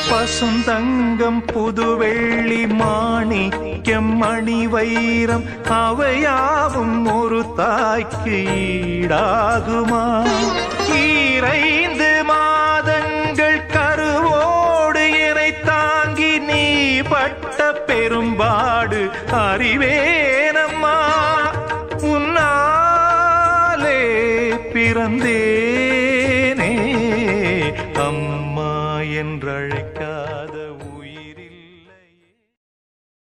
பசுந்தங்கம் புதுவெள்ளி மாணிக்கம் மணி வைரம் அவையாவும் ஒரு தாய்க்கு ஈடாகுமா ஈரைந்து மாதங்கள் கருவோடு என்னை தாங்கி நீ பட்ட பெரும்பாடு அறிவேனம்மா உன்னாலே பிறந்தேனே அம்மா என்றழைக்க